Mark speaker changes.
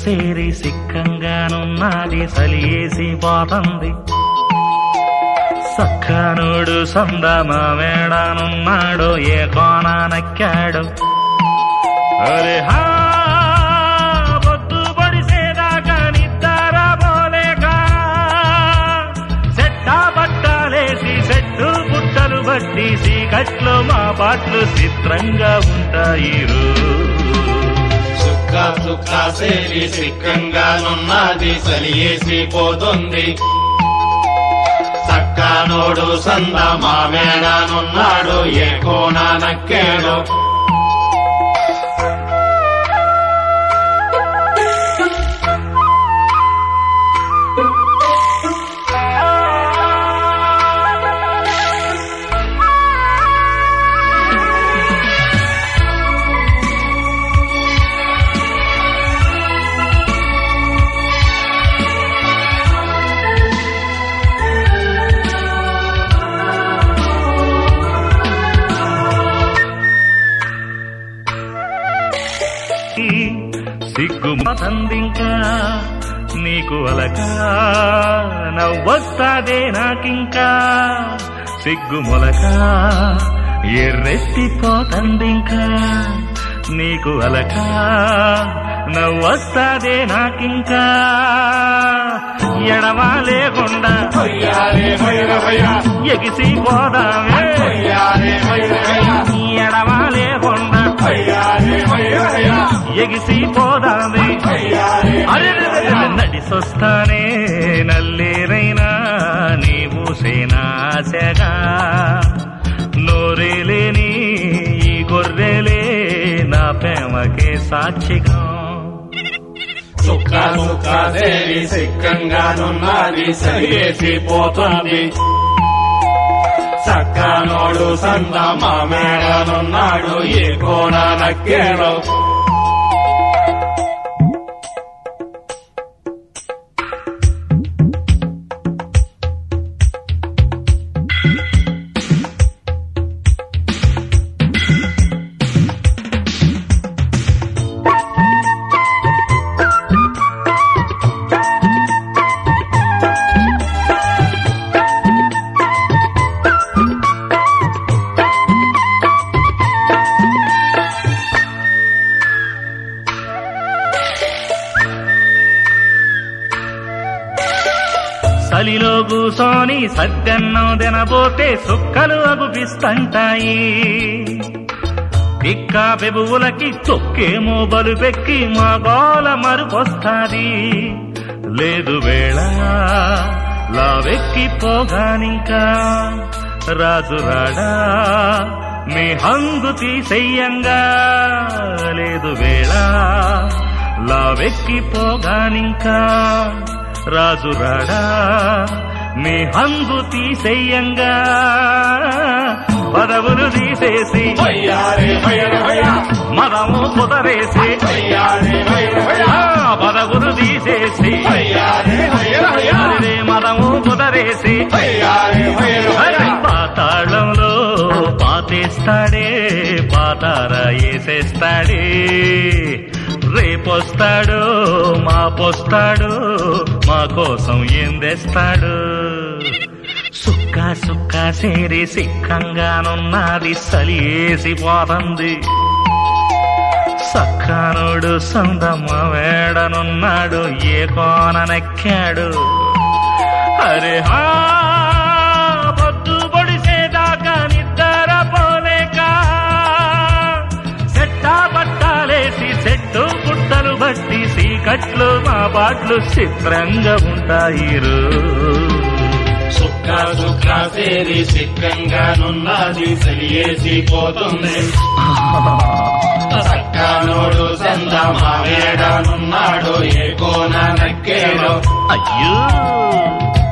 Speaker 1: సేరి సిక్కంగానున్నది సలియేసి పోతంది సక్కనుడు సందమా వేడానున్నాడు ఏ కోనానక్కాడు అరే హా పొద్దు పొడిసేదాకా నిద్ర పోలేక సెట్టా బట్టాలేసి సెట్టు పుట్టలు బట్టి సీకట్లో మా పాటలు చిత్రంగా ఉంటాయి రో.
Speaker 2: సుక్క సుక్క సేరి సిక్కంగానున్నది సలియేసి పోతుంది సక్కానోడు సంద మామేడానున్నాడు ఏ కోణ నక్కేడు
Speaker 1: సిగ్గు మతందింకా నీకు అలక నవ్వొస్తాదే నాకింకా సిగ్గు మొలక ఎర్రెత్తిపోతందింకా నీకు అలక నవ్వొస్తాదే నాకింకా ఎడమా లేకుండా
Speaker 2: హొయ్యారే హొయ్యర హొయ్యా
Speaker 1: ఎగిసి పోదామే
Speaker 2: హొయ్యారే హొయ్యర హొయ్యా
Speaker 1: ఎడమా లేకుండా
Speaker 2: హొయ్యారే హొయ్యర హొయ్యా
Speaker 1: ఎగిసి పోదామే
Speaker 2: హొయ్యారే
Speaker 1: అరే నడిసొస్తానే నల్లేరైనా నీవు సేనాశగా నోరేలేని ఈ గొర్రెలే నా ప్రేమకే సాక్షిగా
Speaker 2: సుక్క సుక్క సేరి సిక్కంగానున్నది సలియేసి పోతుంది సక్కానోడు సంద మామేడానున్నాడు ఏ కోణ నక్కేడు
Speaker 1: సలిలో కూసోని సద్దన్నం తినబోతే సుక్కలు అగుపిస్తంటాయి పిక్క పెబువులకి తొక్కేమో బలుపెక్కి మా గోల మరుపొస్తాది లేదు వేళ లావెక్కి పోగానింకా రాజు రాడా మీ హంగు తీసెయ్యంగా లేదు వేళ లావెక్కి పోగానింకా రాజు రాడా మీ హంగు తీసెయ్యంగా పదవులు తీసేసి
Speaker 2: హొయ్యారే హొయ్యర హొయ్యా
Speaker 1: మదము కుదరేసి
Speaker 2: హొయ్యారే హొయ్యర హొయ్యా
Speaker 1: ఆ పదవులు తీసేసి
Speaker 2: హొయ్యారే హొయ్యర హొయ్యా
Speaker 1: అరే మదము కుదరేసి
Speaker 2: హొయ్యారే హొయ్యర
Speaker 1: అరే
Speaker 2: హొయ్యా
Speaker 1: పాతాళంలో పాతేస్తాడే పాతార వేసేస్తాడే రేపొస్తాడు మాపొస్తాడు మా కోసం ఏం తెస్తాడు సుక్క సుక్క సేరి సిక్కంగానున్నది సలియేసి పోతంది సక్కనుడు సందమ్మ వేడనున్నాడు ఏ కోననెక్కాడు అరే హా పొద్దు పొడిసేదాకా నిద్ర పోలేక సెట్టా పట్టాలేసి చెట్టు పుట్టలు బట్టి సీకట్లు మా పాటలు చిత్రంగా ఉంటాయి రో.
Speaker 2: సుక్క సుక్క సేరి సిక్కంగానున్నది సలియేసి పోతుంది సక్కానోడు సంద మావేడానున్నాడు ఏ కోన నక్కేడు
Speaker 1: అయ్యో